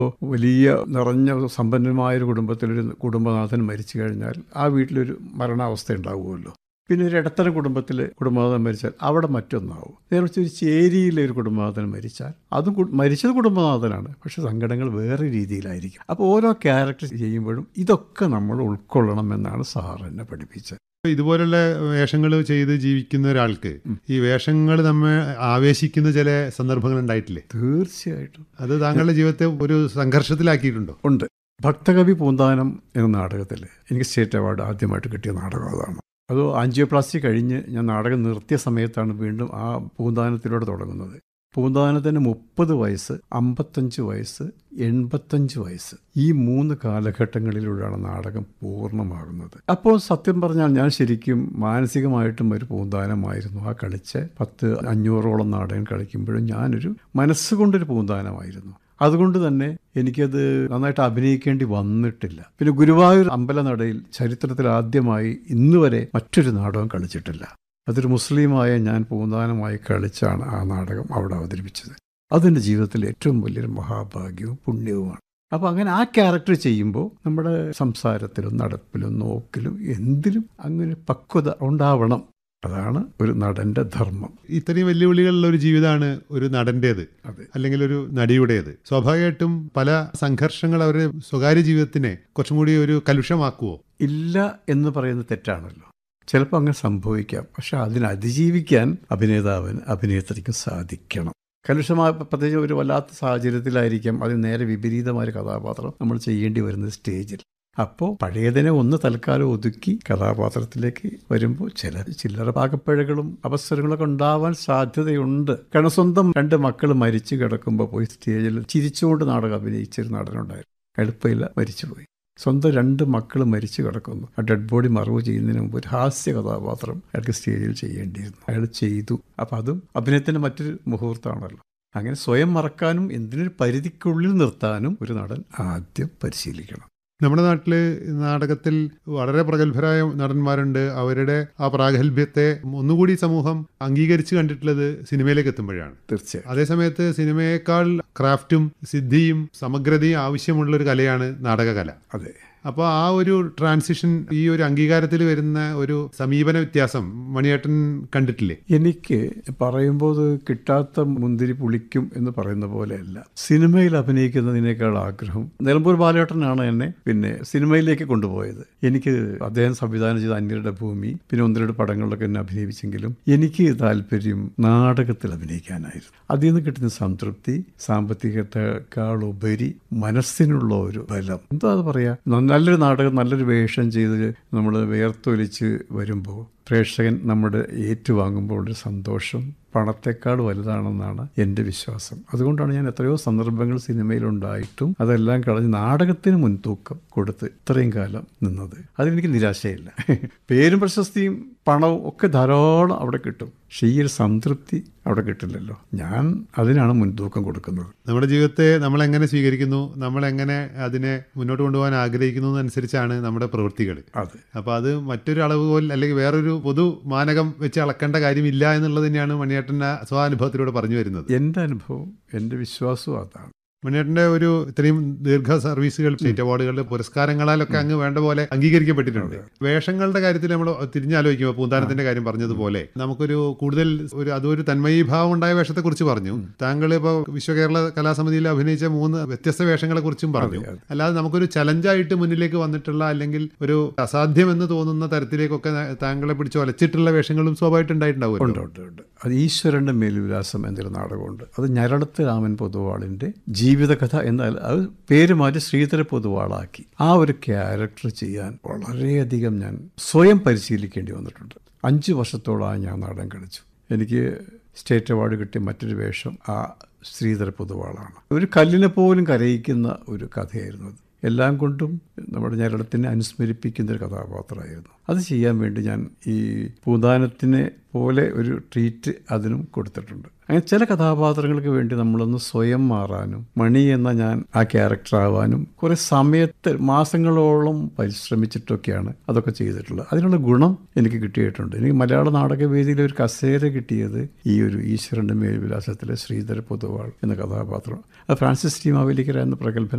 വലിയ നിറഞ്ഞ സമ്പന്നമായ ഒരു കുടുംബത്തിലൊരു കുടുംബനാഥൻ മരിച്ചു കഴിഞ്ഞാൽ ആ വീട്ടിലൊരു മരണാവസ്ഥ ഉണ്ടാവുമല്ലോ പിന്നെ ഒരു ഇടത്തരം കുടുംബത്തിൽ കുടുംബനാഥൻ മരിച്ചാൽ അവിടെ മറ്റൊന്നാവും നേരെ മറിച്ച് ഒരു ചേരിയിലെ ഒരു കുടുംബനാഥൻ മരിച്ചാൽ അതും കു- മരിച്ചത് കുടുംബനാഥനാണ് പക്ഷെ സങ്കടങ്ങൾ വേറെ രീതിയിലായിരിക്കും അപ്പോൾ ഓരോ ക്യാരക്ടർ ചെയ്യുമ്പോഴും ഇതൊക്കെ നമ്മൾ ഉൾക്കൊള്ളണം എന്നാണ് സാർ എന്നെ പഠിപ്പിച്ചത് ഇതുപോലുള്ള വേഷങ്ങൾ ചെയ്ത് ജീവിക്കുന്ന ഒരാൾക്ക് ഈ വേഷങ്ങൾ നമ്മെ ആവേശിക്കുന്ന ചില സന്ദർഭങ്ങൾ ഉണ്ടായിട്ടില്ലേ തീർച്ചയായിട്ടും അത് താങ്കളുടെ ജീവിതത്തെ ഒരു സംഘർഷത്തിലാക്കിയിട്ടുണ്ടോ ഉണ്ട് ഭക്തകവി പൂന്താനം എന്ന നാടകത്തിൽ എനിക്ക് സ്റ്റേറ്റ് അവാർഡ് ആദ്യമായിട്ട് കിട്ടിയ നാടകം അതാണ് അത് ആൻജിയോപ്ലാസ്റ്റി കഴിഞ്ഞ് ഞാൻ നാടകം നിർത്തിയ സമയത്താണ് വീണ്ടും ആ പൂന്താനത്തിലൂടെ തുടങ്ങുന്നത് പൂന്താനത്തിന് മുപ്പത് വയസ്സ് അമ്പത്തഞ്ച് വയസ്സ് എൺപത്തഞ്ച് വയസ്സ് ഈ മൂന്ന് കാലഘട്ടങ്ങളിലൂടെയാണ് നാടകം പൂർണ്ണമാകുന്നത് അപ്പോൾ സത്യം പറഞ്ഞാൽ ഞാൻ ശരിക്കും മാനസികമായിട്ടും ഒരു പൂന്താനമായിരുന്നു ആ കളിച്ച പത്ത് അഞ്ഞൂറോളം നാടകം കളിക്കുമ്പോഴും ഞാനൊരു മനസ്സുകൊണ്ടൊരു പൂന്താനമായിരുന്നു അതുകൊണ്ട് തന്നെ എനിക്കത് നന്നായിട്ട് അഭിനയിക്കേണ്ടി വന്നിട്ടില്ല പിന്നെ ഗുരുവായൂർ അമ്പലനടയിൽ ചരിത്രത്തിൽ ആദ്യമായി ഇന്ന് വരെ മറ്റൊരു നാടകം കളിച്ചിട്ടില്ല അതൊരു മുസ്ലിമായ ഞാൻ പൂന്താനമായി കളിച്ചാണ് ആ നാടകം അവിടെ അവതരിപ്പിച്ചത് അതെൻ്റെ ജീവിതത്തിലെ ഏറ്റവും വലിയൊരു മഹാഭാഗ്യവും പുണ്യവുമാണ് അപ്പോൾ അങ്ങനെ ആ ക്യാരക്ടർ ചെയ്യുമ്പോൾ നമ്മുടെ സംസാരത്തിലും നടപ്പിലും നോക്കിലും എന്തിലും അങ്ങനെ പക്വത ഉണ്ടാവണം അതാണ് ഒരു നടൻ്റെ ധർമ്മം ഇത്രയും വെല്ലുവിളികളുള്ള ഒരു ജീവിതമാണ് ഒരു നടൻ്റേത് അതെ അല്ലെങ്കിൽ ഒരു നടിയുടേത് സ്വാഭാവികമായിട്ടും പല സംഘർഷങ്ങൾ അവരുടെ സ്വകാര്യ ജീവിതത്തിനെ കുറച്ചും കൂടി ഒരു കലുഷമാക്കുവോ ഇല്ല എന്ന് പറയുന്നത് തെറ്റാണല്ലോ ചിലപ്പോൾ അങ്ങനെ സംഭവിക്കാം പക്ഷെ അതിനെ അതിജീവിക്കാൻ അഭിനേതാവിന് അഭിനേത്രിക്ക് സാധിക്കണം കലുഷമായ പ്രത്യേകിച്ച് ഒരു വല്ലാത്ത സാഹചര്യത്തിലായിരിക്കാം അതിന് നേരെ വിപരീതമായ ഒരു കഥാപാത്രം നമ്മൾ ചെയ്യേണ്ടി വരുന്നത് സ്റ്റേജിൽ അപ്പോൾ പഴയതിനെ ഒന്ന് തൽക്കാലം ഒതുക്കി കഥാപാത്രത്തിലേക്ക് വരുമ്പോൾ ചില ചില്ലറ പാകപ്പിഴകളും അവസരങ്ങളൊക്കെ ഉണ്ടാവാൻ സാധ്യതയുണ്ട് കാരണം സ്വന്തം രണ്ട് മക്കൾ മരിച്ചു കിടക്കുമ്പോൾ പോയി സ്റ്റേജിൽ ചിരിച്ചുകൊണ്ട് നാടകം അഭിനയിച്ചൊരു നടനുണ്ടായിരുന്നു എളുപ്പമില്ല മരിച്ചുപോയി സ്വന്തം രണ്ട് മക്കൾ മരിച്ചു കിടക്കുന്നു ആ ഡെഡ് ബോഡി മറവ് ചെയ്യുന്നതിന് മുമ്പ് ഒരു ഹാസ്യ കഥാപാത്രം അയാൾക്ക് സ്റ്റേജിൽ ചെയ്യേണ്ടിയിരുന്നു അയാൾ ചെയ്തു അപ്പം അതും അഭിനയത്തിൻ്റെ മറ്റൊരു മുഹൂർത്തമാണല്ലോ അങ്ങനെ സ്വയം മറക്കാനും എന്തിനൊരു പരിധിക്കുള്ളിൽ നിർത്താനും ഒരു നടൻ ആദ്യം പരിശീലിക്കണം നമ്മുടെ നാട്ടിൽ നാടകത്തിൽ വളരെ പ്രഗത്ഭരായ നടന്മാരുണ്ട് അവരുടെ ആ പ്രാഗൽഭ്യത്തെ ഒന്നുകൂടി സമൂഹം അംഗീകരിച്ച് കണ്ടിട്ടുള്ളത് സിനിമയിലേക്ക് എത്തുമ്പോഴാണ് തീർച്ചയായും അതേസമയത്ത് സിനിമയേക്കാൾ ക്രാഫ്റ്റും സിദ്ധിയും സമഗ്രതയും ആവശ്യമുള്ള ഒരു കലയാണ് നാടകകല അതെ അപ്പോൾ ആ ഒരു ട്രാൻസിഷൻ ഈ ഒരു അംഗീകാരത്തിൽ വരുന്ന ഒരു സമീപന വ്യത്യാസം മണിയേട്ടൻ കണ്ടിട്ടില്ലേ എനിക്ക് പറയുമ്പോൾ അത് കിട്ടാത്ത മുന്തിരി പുളിക്കും എന്ന് പറയുന്ന പോലെയല്ല സിനിമയിൽ അഭിനയിക്കുന്നതിനേക്കാൾ ആഗ്രഹം നിലമ്പൂർ ബാലേട്ടനാണ് എന്നെ പിന്നെ സിനിമയിലേക്ക് കൊണ്ടുപോയത് എനിക്ക് അദ്ദേഹം സംവിധാനം ചെയ്ത അന്യരുടെ ഭൂമി പിന്നെ ഒന്ന് രണ്ട് പടങ്ങളിലൊക്കെ എന്നെ അഭിനയിച്ചെങ്കിലും എനിക്ക് താല്പര്യം നാടകത്തിൽ അഭിനയിക്കാനായിരുന്നു അതിൽ നിന്ന് കിട്ടുന്ന സംതൃപ്തി സാമ്പത്തികത്തെക്കാൾ ഉപരി മനസ്സിനുള്ള ഒരു ബലം എന്താ അത് പറയാ നല്ലൊരു നാടകം നല്ലൊരു വേഷം ചെയ്ത് നമ്മൾ വേർത്തൊലിച്ച് വരുമ്പോൾ പ്രേക്ഷകൻ നമ്മുടെ ഏറ്റുവാങ്ങുമ്പോൾ ഒരു സന്തോഷം പണത്തെക്കാൾ വലുതാണെന്നാണ് എൻ്റെ വിശ്വാസം അതുകൊണ്ടാണ് ഞാൻ എത്രയോ സന്ദർഭങ്ങൾ സിനിമയിലുണ്ടായിട്ടും അതെല്ലാം കളഞ്ഞ് നാടകത്തിന് മുൻതൂക്കം കൊടുത്ത് ഇത്രയും കാലം നിന്നത് അതിലെനിക്ക് നിരാശയില്ല പേരും പ്രശസ്തിയും പണവും ഒക്കെ ധാരാളം അവിടെ കിട്ടും പക്ഷേ ഈ ഒരു സംതൃപ്തി അവിടെ കിട്ടില്ലല്ലോ ഞാൻ അതിനാണ് മുൻതൂക്കം കൊടുക്കുന്നത് നമ്മുടെ ജീവിതത്തെ നമ്മൾ എങ്ങനെ സ്വീകരിക്കുന്നു നമ്മൾ എങ്ങനെ അതിനെ മുന്നോട്ട് കൊണ്ടുപോകാൻ ആഗ്രഹിക്കുന്നു എന്നനുസരിച്ചാണ് നമ്മുടെ പ്രവൃത്തികൾ അതെ അപ്പോൾ അത് മറ്റൊരു അളവുകോൽ അല്ലെങ്കിൽ വേറൊരു പൊതു മാനകം വെച്ച് അളക്കേണ്ട കാര്യമില്ല എന്നുള്ളത് തന്നെയാണ് മണിയേട്ടൻ ആ സ്വാനുഭവത്തിലൂടെ പറഞ്ഞു വരുന്നത് എൻ്റെ അനുഭവം എൻ്റെ വിശ്വാസവും അതാണ് മണിയേട്ടന്റെ ഒരു ഇത്രയും ദീർഘ സർവീസുകൾ സ്റ്റേറ്റ് അവാർഡുകൾ പുരസ്കാരങ്ങളാലൊക്കെ അങ്ങ് വേണ്ട പോലെ അംഗീകരിക്കപ്പെട്ടിട്ടുണ്ട് വേഷങ്ങളുടെ കാര്യത്തിൽ നമ്മൾ തിരിഞ്ഞാലോചിക്കുമ്പോൾ പൂന്താനത്തിന്റെ കാര്യം പറഞ്ഞതുപോലെ നമുക്കൊരു കൂടുതൽ ഒരു അതൊരു തന്മയീഭാവം ഉണ്ടായ വേഷത്തെ കുറിച്ച് പറഞ്ഞു താങ്കൾ ഇപ്പോൾ വിശ്വകേരള കലാസമിതിയിൽ അഭിനയിച്ച മൂന്ന് വ്യത്യസ്ത വേഷങ്ങളെ കുറിച്ചും പറഞ്ഞു അല്ലാതെ നമുക്കൊരു ചലഞ്ചായിട്ട് മുന്നിലേക്ക് വന്നിട്ടുള്ള അല്ലെങ്കിൽ ഒരു അസാധ്യമെന്ന് തോന്നുന്ന തരത്തിലേക്കൊക്കെ താങ്കളെ പിടിച്ച് ഒലച്ചിട്ടുള്ള വേഷങ്ങളും സ്വാഭാവികമായിട്ട് ഉണ്ടായിട്ടുണ്ടാവുമല്ലോ ഉണ്ട് ഉണ്ട് ഉണ്ട് അത് ഈശ്വരൻ്റെ മേൽവിലാസം എന്നൊരു നാടകമുണ്ട് അത് ഞരടത്ത് രാമൻ പൊതുവാളിൻ്റെ ജീവിതകഥ എന്നാൽ അത് പേര് മാറ്റി ശ്രീധര പൊതുവാളാക്കി ആ ഒരു ക്യാരക്ടർ ചെയ്യാൻ വളരെയധികം ഞാൻ സ്വയം പരിശീലിക്കേണ്ടി വന്നിട്ടുണ്ട് അഞ്ച് വർഷത്തോളമായി ഞാൻ നാടകം കളിച്ചു എനിക്ക് സ്റ്റേറ്റ് അവാർഡ് കിട്ടിയ മറ്റൊരു വേഷം ആ ശ്രീധര പൊതുവാളാണ് ഒരു കല്ലിനെ പോലും കരയിക്കുന്ന ഒരു കഥയായിരുന്നു അത് എല്ലാം കൊണ്ടും നമ്മുടെ ഞരടത്തിനെ അനുസ്മരിപ്പിക്കുന്ന ഒരു കഥാപാത്രമായിരുന്നു അത് ചെയ്യാൻ വേണ്ടി ഞാൻ ഈ പൂന്താനത്തിനെ പോലെ ഒരു ട്രീറ്റ് അതിനും കൊടുത്തിട്ടുണ്ട് അങ്ങനെ ചില കഥാപാത്രങ്ങൾക്ക് വേണ്ടി നമ്മളൊന്ന് സ്വയം മാറാനും മണി എന്ന ഞാൻ ആ ക്യാരക്ടർ ആവാനും കുറെ സമയത്ത് മാസങ്ങളോളം പരിശ്രമിച്ചിട്ടൊക്കെയാണ് അതൊക്കെ ചെയ്തിട്ടുള്ളത് അതിനുള്ള ഗുണം എനിക്ക് കിട്ടിയിട്ടുണ്ട് എനിക്ക് മലയാള നാടകവേദിയിൽ ഒരു കസേര കിട്ടിയത് ഈ ഒരു ഈശ്വരന്റെ മേൽവിലാസത്തിലെ ശ്രീധര പൊതുവാൾ എന്ന കഥാപാത്രം അത് ഫ്രാൻസിസ് ടി മാവേലിക്കര എന്ന പ്രഗത്ഭ